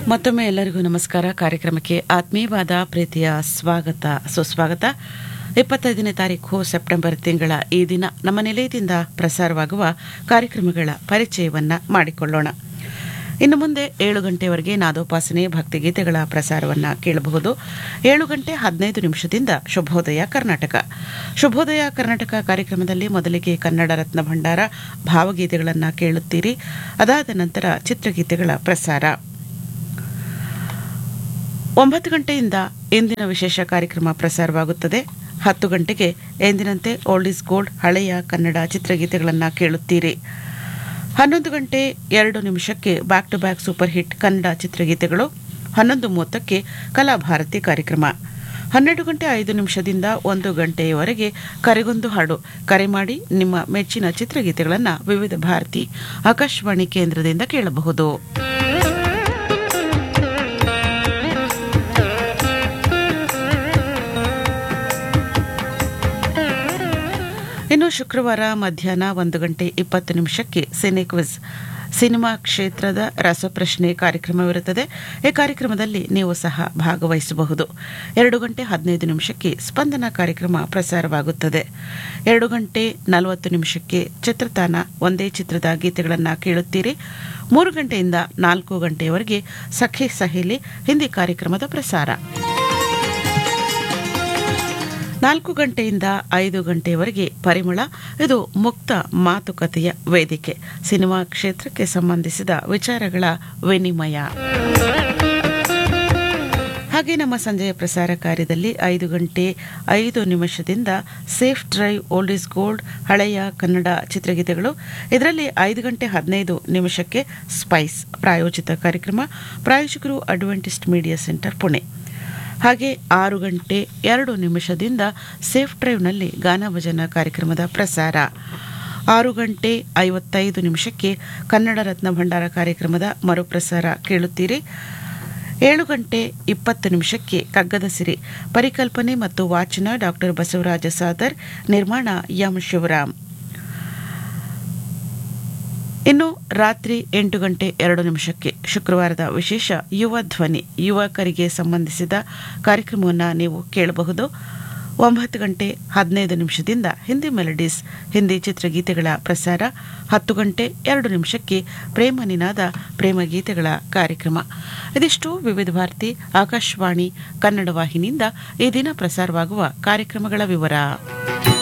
ಮತ್ತೊಮ್ಮೆ ಎಲ್ಲರಿಗೂ ನಮಸ್ಕಾರ ಕಾರ್ಯಕ್ರಮಕ್ಕೆ ಆತ್ಮೀಯವಾದ ಪ್ರೀತಿಯ ಸ್ವಾಗತ ಸುಸ್ವಾಗತ ಇಪ್ಪತ್ತೈದನೇ ತಾರೀಕು ಸೆಪ್ಟೆಂಬರ್ ತಿಂಗಳ ಈ ದಿನ ನಮ್ಮ ನಿಲಯದಿಂದ ಪ್ರಸಾರವಾಗುವ ಕಾರ್ಯಕ್ರಮಗಳ ಪರಿಚಯವನ್ನ ಮಾಡಿಕೊಳ್ಳೋಣ ಇನ್ನು ಮುಂದೆ ಏಳು ಗಂಟೆವರೆಗೆ ನಾದೋಪಾಸನೆ ಭಕ್ತಿಗೀತೆಗಳ ಪ್ರಸಾರವನ್ನ ಕೇಳಬಹುದು ಏಳು ಗಂಟೆ ಹದಿನೈದು ನಿಮಿಷದಿಂದ ಶುಭೋದಯ ಕರ್ನಾಟಕ ಶುಭೋದಯ ಕರ್ನಾಟಕ ಕಾರ್ಯಕ್ರಮದಲ್ಲಿ ಮೊದಲಿಗೆ ಕನ್ನಡ ರತ್ನ ಭಂಡಾರ ಭಾವಗೀತೆಗಳನ್ನು ಕೇಳುತ್ತೀರಿ ಅದಾದ ನಂತರ ಚಿತ್ರಗೀತೆಗಳ ಪ್ರಸಾರ ಒಂಬತ್ತು ಗಂಟೆಯಿಂದ ಇಂದಿನ ವಿಶೇಷ ಕಾರ್ಯಕ್ರಮ ಪ್ರಸಾರವಾಗುತ್ತದೆ ಹತ್ತು ಗಂಟೆಗೆ ಎಂದಿನಂತೆ ಓಲ್ಡ್ ಇಸ್ ಗೋಲ್ಡ್ ಹಳೆಯ ಕನ್ನಡ ಚಿತ್ರಗೀತೆಗಳನ್ನು ಕೇಳುತ್ತೀರಿ ಹನ್ನೊಂದು ಗಂಟೆ ಎರಡು ನಿಮಿಷಕ್ಕೆ back to back super hit Kannada ಚಿತ್ರಗೀತೆಗಳು ಹನ್ನೊಂದು ಮೂವತ್ತಕ್ಕೆ ಕಲಾಭಾರತಿ ಕಾರ್ಯಕ್ರಮ ಹನ್ನೆರಡು ಗಂಟೆ ಐದು ನಿಮಿಷದಿಂದ ಒಂದು ಗಂಟೆಯವರೆಗೆ ಕರೆಗೊಂದು ಹಾಡು ಕರೆ ಮಾಡಿ ನಿಮ್ಮ ಮೆಚ್ಚಿನ ಚಿತ್ರಗೀತೆಗಳನ್ನು ವಿವಿಧ ಭಾರತಿ ಆಕಾಶವಾಣಿ ಕೇಂದ್ರದಿಂದ ಕೇಳಬಹುದು ಇನ್ನು ಶುಕ್ರವಾರ ಮಧ್ಯಾಹ್ನ ಒಂದು ಗಂಟೆ ಇಪ್ಪತ್ತು ನಿಮಿಷಕ್ಕೆ ಸಿನೆ ಕ್ವಿಜ್ ಸಿನಿಮಾ ಕ್ಷೇತ್ರದ ರಸಪ್ರಶ್ನೆ ಕಾರ್ಯಕ್ರಮವಿರುತ್ತದೆ ಈ ಕಾರ್ಯಕ್ರಮದಲ್ಲಿ ನೀವು ಸಹ ಭಾಗವಹಿಸಬಹುದು ಎರಡು ಗಂಟೆ ಹದಿನೈದು ನಿಮಿಷಕ್ಕೆ ಸ್ಪಂದನ ಕಾರ್ಯಕ್ರಮ ಪ್ರಸಾರವಾಗುತ್ತದೆ ಎರಡು ಗಂಟೆ ನಲವತ್ತು ನಿಮಿಷಕ್ಕೆ ಚಿತ್ರತಾನ ಒಂದೇ ಚಿತ್ರದ ಗೀತೆಗಳನ್ನು ಕೇಳುತ್ತೀರಿ ಮೂರು ಗಂಟೆಯಿಂದ ನಾಲ್ಕು ಗಂಟೆಯವರೆಗೆ ಸಖಿ ಸಹೇಲಿ ಹಿಂದಿ ಕಾರ್ಯಕ್ರಮದ ಪ್ರಸಾರ ನಾಲ್ಕು ಗಂಟೆಯಿಂದ ಐದು ಗಂಟೆಯವರೆಗೆ ಪರಿಮಳ ಇದು ಮುಕ್ತ ಮಾತುಕತೆಯ ವೇದಿಕೆ ಸಿನಿಮಾ ಕ್ಷೇತ್ರಕ್ಕೆ ಸಂಬಂಧಿಸಿದ ವಿಚಾರಗಳ ವಿನಿಮಯ ಹಾಗೆ ನಮ್ಮ ಸಂಜೆಯ ಪ್ರಸಾರ ಕಾರ್ಯದಲ್ಲಿ ಐದು ಗಂಟೆ ಐದು ನಿಮಿಷದಿಂದ safe drive old is gold ಹಳೆಯ ಕನ್ನಡ ಚಿತ್ರಗೀತೆಗಳು ಇದರಲ್ಲಿ ಐದು ಗಂಟೆ ಹದಿನೈದು ನಿಮಿಷಕ್ಕೆ ಸ್ಪೈಸ್ ಪ್ರಾಯೋಜಿತ ಕಾರ್ಯಕ್ರಮ ಪ್ರಾಯೋಜಕರು ಅಡ್ವೆಂಟಿಸ್ಟ್ ಮೀಡಿಯಾ ಸೆಂಟರ್ ಪುಣೆ ಹಾಗೆ ಆರು ಗಂಟೆ ಎರಡು ನಿಮಿಷದಿಂದ ಸೇಫ್ ಡ್ರೈವ್ನಲ್ಲಿ ಗಾನಭಜನ ಕಾರ್ಯಕ್ರಮದ ಪ್ರಸಾರ ಆರು ಗಂಟೆ ಐವತ್ತೈದು ನಿಮಿಷಕ್ಕೆ ಕನ್ನಡ ರತ್ನ ಭಂಡಾರ ಕಾರ್ಯಕ್ರಮದ ಮರುಪ್ರಸಾರ ಕೇಳುತ್ತೀರಿ ಏಳು ಗಂಟೆ ಇಪ್ಪತ್ತು ನಿಮಿಷಕ್ಕೆ ಕಗ್ಗದ ಸಿರಿ ಪರಿಕಲ್ಪನೆ ಮತ್ತು ವಾಚನ ಡಾಕ್ಟರ್ ಬಸವರಾಜ ಸಾದರ್ ನಿರ್ಮಾಣ ಎಂ ಶಿವರಾಮ್ ಇನ್ನು ರಾತ್ರಿ ಎಂಟು ಗಂಟೆ ಎರಡು ನಿಮಿಷಕ್ಕೆ ಶುಕ್ರವಾರದ ವಿಶೇಷ ಯುವ ಧ್ವನಿ ಯುವಕರಿಗೆ ಸಂಬಂಧಿಸಿದ ಕಾರ್ಯಕ್ರಮವನ್ನು ನೀವು ಕೇಳಬಹುದು ಒಂಬತ್ತು ಗಂಟೆ ಹದಿನೈದು ನಿಮಿಷದಿಂದ ಹಿಂದಿ ಮೆಲಡೀಸ್ ಹಿಂದಿ ಚಿತ್ರಗೀತೆಗಳ ಪ್ರಸಾರ ಹತ್ತು ಗಂಟೆ ಎರಡು ನಿಮಿಷಕ್ಕೆ ಪ್ರೇಮ ನಿನಾದ ಪ್ರೇಮ ಗೀತೆಗಳ ಕಾರ್ಯಕ್ರಮ ಇದಿಷ್ಟು ವಿವಿಧ ಭಾರತಿ ಆಕಾಶವಾಣಿ ಕನ್ನಡ ವಾಹಿನಿಯಿಂದ ಈ ದಿನ ಪ್ರಸಾರವಾಗುವ ಕಾರ್ಯಕ್ರಮಗಳ ವಿವರ